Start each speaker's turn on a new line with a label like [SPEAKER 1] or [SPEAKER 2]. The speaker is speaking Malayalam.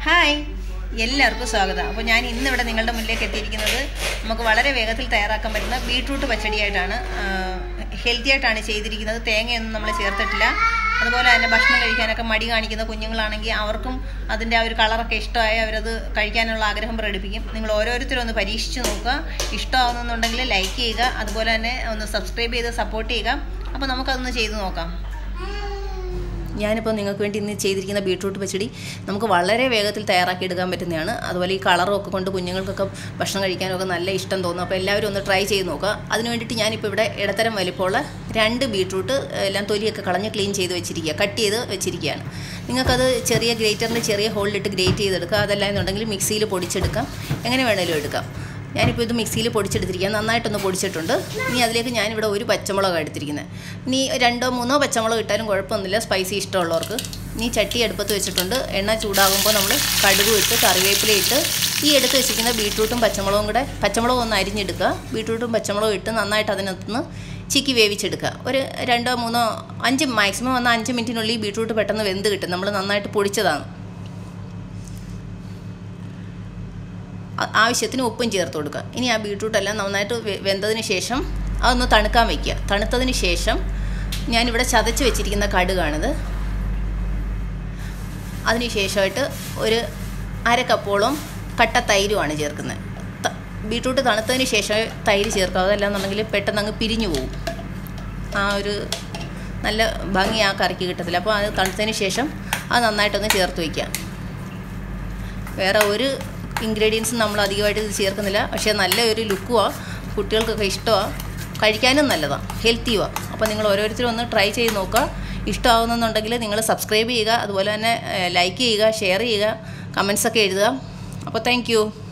[SPEAKER 1] ഹായ് എല്ലാവർക്കും സ്വാഗതം അപ്പോൾ ഞാൻ ഇന്നിവിടെ നിങ്ങളുടെ മുന്നിലേക്ക് എത്തിയിരിക്കുന്നത് നമുക്ക് വളരെ വേഗത്തിൽ തയ്യാറാക്കാൻ പറ്റുന്ന ബീട്രൂട്ട് പച്ചടിയായിട്ടാണ് ഹെൽത്തി ആയിട്ടാണ് ചെയ്തിരിക്കുന്നത് തേങ്ങയൊന്നും നമ്മൾ ചേർത്തിട്ടില്ല അതുപോലെ തന്നെ ഭക്ഷണം കഴിക്കാനൊക്കെ മടി കാണിക്കുന്ന കുഞ്ഞുങ്ങളാണെങ്കിൽ അവർക്കും അതിൻ്റെ ആ ഒരു കളറൊക്കെ ഇഷ്ടമായി അവരത് കഴിക്കാനുള്ള ആഗ്രഹം പ്രകടിപ്പിക്കും നിങ്ങൾ ഓരോരുത്തരും ഒന്ന് പരീക്ഷിച്ച് നോക്കുക ഇഷ്ടമാവുന്നുണ്ടെങ്കിൽ ലൈക്ക് ചെയ്യുക അതുപോലെ തന്നെ ഒന്ന് സബ്സ്ക്രൈബ് ചെയ്ത് സപ്പോർട്ട് ചെയ്യുക അപ്പോൾ നമുക്കതൊന്ന് ചെയ്ത് നോക്കാം ഞാനിപ്പോൾ നിങ്ങൾക്ക് വേണ്ടി ഇന്ന് ചെയ്തിരിക്കുന്ന ബീട്രൂട്ട് പച്ചടി നമുക്ക് വളരെ വേഗത്തിൽ തയ്യാറാക്കി എടുക്കാൻ പറ്റുന്നതാണ് അതുപോലെ ഈ കളറും ഒക്കെ കൊണ്ട് കുഞ്ഞുങ്ങൾക്കൊക്കെ ഭക്ഷണം കഴിക്കാനൊക്കെ നല്ല ഇഷ്ടം തോന്നും അപ്പോൾ എല്ലാവരും ഒന്ന് ട്രൈ ചെയ്ത് നോക്കുക അതിന് വേണ്ടിയിട്ട് ഞാനിപ്പോൾ ഇവിടെ ഇടത്തരം വലിപ്പമുള്ള രണ്ട് ബീട്രൂട്ട് എല്ലാം തൊലിയൊക്കെ കളഞ്ഞ് ക്ലീൻ ചെയ്ത് വെച്ചിരിക്കുക കട്ട് ചെയ്ത് വെച്ചിരിക്കുകയാണ് നിങ്ങൾക്കത് ചെറിയ ഗ്രേറ്ററിൻ്റെ ചെറിയ ഹോളിലിട്ട് ഗ്രേറ്റ് ചെയ്തെടുക്കുക അതല്ല എന്നുണ്ടെങ്കിൽ മിക്സിയിൽ പൊടിച്ചെടുക്കാം എങ്ങനെ വേണേലും എടുക്കാം ഞാനിപ്പോൾ ഇത് മിക്സിയിൽ പൊടിച്ചെടുത്തിരിക്കുക നന്നായിട്ടൊന്ന് പൊടിച്ചിട്ടുണ്ട് ഇനി അതിലേക്ക് ഞാനിവിടെ ഒരു പച്ചമുളക് എടുത്തിരിക്കുന്നത് ഇനി രണ്ടോ മൂന്നോ പച്ചമുളക് ഇട്ടാലും കുഴപ്പമൊന്നുമില്ല സ്പൈസി ഇഷ്ടമുള്ളവർക്ക് ഇനി ചട്ടി അടുപ്പത്ത് വെച്ചിട്ടുണ്ട് എണ്ണ ചൂടാകുമ്പോൾ നമ്മൾ കടുക് ഇട്ട് കറിവേപ്പില ഇട്ട് ഈ എടുത്ത് വെച്ചിരിക്കുന്ന ബീട്രൂട്ടും പച്ചമുളകും കൂടെ പച്ചമുളകും ഒന്ന് അരിഞ്ഞെടുക്കുക ബീട്രൂട്ടും പച്ചമുളകും ഇട്ട് നന്നായിട്ട് അതിനകത്തുനിന്ന് ചിക്കി വേവിച്ചെടുക്കുക ഒരു രണ്ടോ മൂന്നോ അഞ്ച് മാക്സിമം വന്ന അഞ്ച് മിനിറ്റിനുള്ളിൽ ബീട്രൂട്ട് പെട്ടെന്ന് വെന്ത് കിട്ടും നമ്മൾ നന്നായിട്ട് പൊടിച്ചതാണ് ആവശ്യത്തിന് ഉപ്പും ചേർത്ത് കൊടുക്കുക ഇനി ആ ബീട്രൂട്ടെല്ലാം നന്നായിട്ട് വെന്തതിന് ശേഷം അതൊന്ന് തണുക്കാൻ വയ്ക്കുക തണുത്തതിന് ശേഷം ഞാനിവിടെ ചതച്ച് വെച്ചിരിക്കുന്ന കടുകാണിത് അതിന് ശേഷമായിട്ട് ഒരു അര കപ്പോളം കട്ട തൈരുമാണ് ചേർക്കുന്നത് ബീട്രൂട്ട് തണുത്തതിന് ശേഷം തൈര് ചേർക്കുക അതല്ലാന്നുണ്ടെങ്കിൽ പെട്ടെന്ന് അങ്ങ് പിരിഞ്ഞു പോകും ആ ഒരു നല്ല ഭംഗി ആ കറിക്ക് കിട്ടത്തില്ല അപ്പോൾ അത് തണുത്തതിന് ശേഷം അത് നന്നായിട്ടൊന്ന് ചേർത്ത് വയ്ക്കുക വേറെ ഒരു ഇൻഗ്രീഡിയൻസും നമ്മൾ അധികമായിട്ട് ഇത് ചേർക്കുന്നില്ല പക്ഷേ നല്ല ഒരു ലുക്കുമാണ് കുട്ടികൾക്കൊക്കെ ഇഷ്ടമാണ് കഴിക്കാനും നല്ലതാണ് ഹെൽത്തിയുമാണ് അപ്പോൾ നിങ്ങൾ ഓരോരുത്തരും ഒന്ന് ട്രൈ ചെയ്ത് നോക്കുക ഇഷ്ടമാവുന്നുണ്ടെങ്കിൽ നിങ്ങൾ സബ്സ്ക്രൈബ് ചെയ്യുക അതുപോലെ തന്നെ ലൈക്ക് ചെയ്യുക ഷെയർ ചെയ്യുക കമൻസൊക്കെ എഴുതുക അപ്പോൾ താങ്ക്